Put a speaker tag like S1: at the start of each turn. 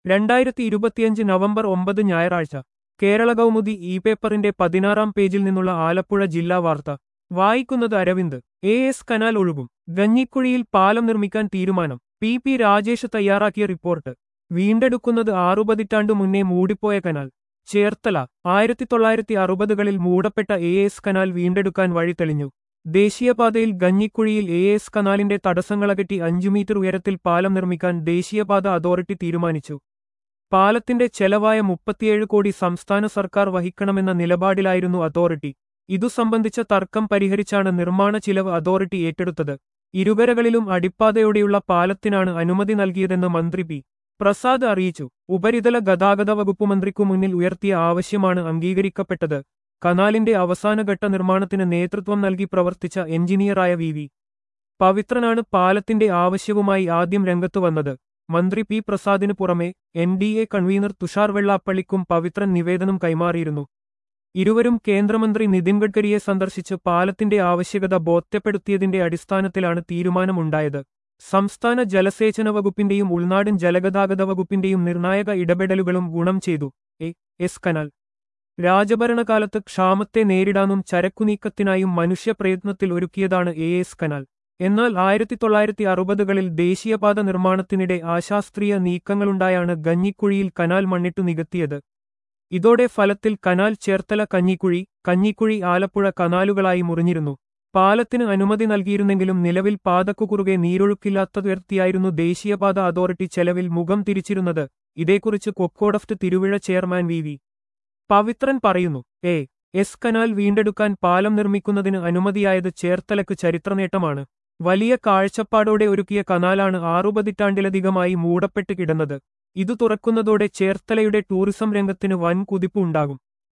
S1: രണ്ടായിരത്തി ഇരുപത്തിയഞ്ച് നവംബർ ഒമ്പത് ഞായറാഴ്ച കേരള കൗമുദി ഇ പേപ്പറിന്റെ പതിനാറാം പേജിൽ നിന്നുള്ള ആലപ്പുഴ ജില്ലാ വാർത്ത വായിക്കുന്നത് അരവിന്ദ് എ എസ് കനാൽ ഒഴുകും ഗഞ്ഞിക്കുഴിയിൽ പാലം നിർമ്മിക്കാൻ തീരുമാനം പി പി രാജേഷ് തയ്യാറാക്കിയ റിപ്പോർട്ട് വീണ്ടെടുക്കുന്നത് ആറു പതിറ്റാണ്ടു മുന്നേ മൂടിപ്പോയ കനാൽ ചേർത്തല ആയിരത്തി തൊള്ളായിരത്തി അറുപതുകളിൽ മൂടപ്പെട്ട എ എസ് കനാൽ വീണ്ടെടുക്കാൻ വഴി തെളിഞ്ഞു ദേശീയപാതയിൽ ഗഞ്ഞിക്കുഴിയിൽ എ എസ് കനാലിന്റെ തടസ്സങ്ങളകറ്റി അഞ്ചു മീറ്റർ ഉയരത്തിൽ പാലം നിർമ്മിക്കാൻ ദേശീയപാത അതോറിറ്റി തീരുമാനിച്ചു പാലത്തിന്റെ ചെലവായ മുപ്പത്തിയേഴ് കോടി സംസ്ഥാന സർക്കാർ വഹിക്കണമെന്ന നിലപാടിലായിരുന്നു അതോറിറ്റി ഇതു സംബന്ധിച്ച തർക്കം പരിഹരിച്ചാണ് നിർമ്മാണ ചിലവ് അതോറിറ്റി ഏറ്റെടുത്തത് ഇരുകരകളിലും അടിപ്പാതയോടെയുള്ള പാലത്തിനാണ് അനുമതി നൽകിയതെന്ന് മന്ത്രി പി പ്രസാദ് അറിയിച്ചു ഉപരിതല ഗതാഗത വകുപ്പ് മന്ത്രിക്കു മുന്നിൽ ഉയർത്തിയ ആവശ്യമാണ് അംഗീകരിക്കപ്പെട്ടത് കനാലിന്റെ അവസാനഘട്ട നിർമ്മാണത്തിന് നേതൃത്വം നൽകി പ്രവർത്തിച്ച എഞ്ചിനീയറായ വി വി പവിത്രനാണ് പാലത്തിന്റെ ആവശ്യവുമായി ആദ്യം രംഗത്തു വന്നത് മന്ത്രി പി പ്രസാദിനു പുറമെ N D A convener Thushar വെള്ളാപ്പള്ളിക്കും പവിത്രൻ നിവേദനം കൈമാറിയിരുന്നു ഇരുവരും കേന്ദ്രമന്ത്രി നിതിൻ ഗഡ്കരിയെ സന്ദർശിച്ച് പാലത്തിന്റെ ആവശ്യകത ബോധ്യപ്പെടുത്തിയതിന്റെ അടിസ്ഥാനത്തിലാണ് തീരുമാനമുണ്ടായത് സംസ്ഥാന ജലസേചന വകുപ്പിന്റെയും ഉൾനാടൻ ജലഗതാഗത വകുപ്പിന്റെയും നിർണായക ഇടപെടലുകളും ഗുണം ചെയ്തു എ എസ് കനാൽ രാജഭരണകാലത്ത് ക്ഷാമത്തെ നേരിടാനും ചരക്കുനീക്കത്തിനായും മനുഷ്യപ്രയത്നത്തിൽ ഒരുക്കിയതാണ് എ എസ് കനാൽ എന്നാൽ ആയിരത്തി തൊള്ളായിരത്തി അറുപതുകളിൽ ദേശീയപാത നിർമ്മാണത്തിനിടെ അശാസ്ത്രീയ നീക്കങ്ങളുണ്ടായാണ് ഗഞ്ഞിക്കുഴിയിൽ കനാൽ മണ്ണിട്ടു നികത്തിയത് ഇതോടെ ഫലത്തിൽ കനാൽ ചേർത്തല കഞ്ഞിക്കുഴി കഞ്ഞിക്കുഴി ആലപ്പുഴ കനാലുകളായി മുറിഞ്ഞിരുന്നു പാലത്തിന് അനുമതി നൽകിയിരുന്നെങ്കിലും നിലവിൽ പാതക്കു കുറുകെ നീരൊഴുക്കില്ലാത്തതുയർത്തിയായിരുന്നു ദേശീയപാത അതോറിറ്റി ചെലവിൽ മുഖം തിരിച്ചിരുന്നത് ഇതേക്കുറിച്ച് കൊക്കോഡഫ്റ്റ് Thiruvizha chairman V V Pavithran പറയുന്നു എ എസ് കനാൽ വീണ്ടെടുക്കാൻ പാലം നിർമ്മിക്കുന്നതിന് അനുമതിയായത് ചേർത്തലക്ക് ചരിത്രനേട്ടമാണ് വലിയ കാഴ്ചപ്പാടോടെ ഒരുക്കിയ കനാലാണ് ആറുപതിറ്റാണ്ടിലധികമായി മൂടപ്പെട്ട് കിടന്നത് ഇതു തുറക്കുന്നതോടെ ചേർത്തലയുടെ ടൂറിസം രംഗത്തിന് വൻ കുതിപ്പ് ഉണ്ടാകും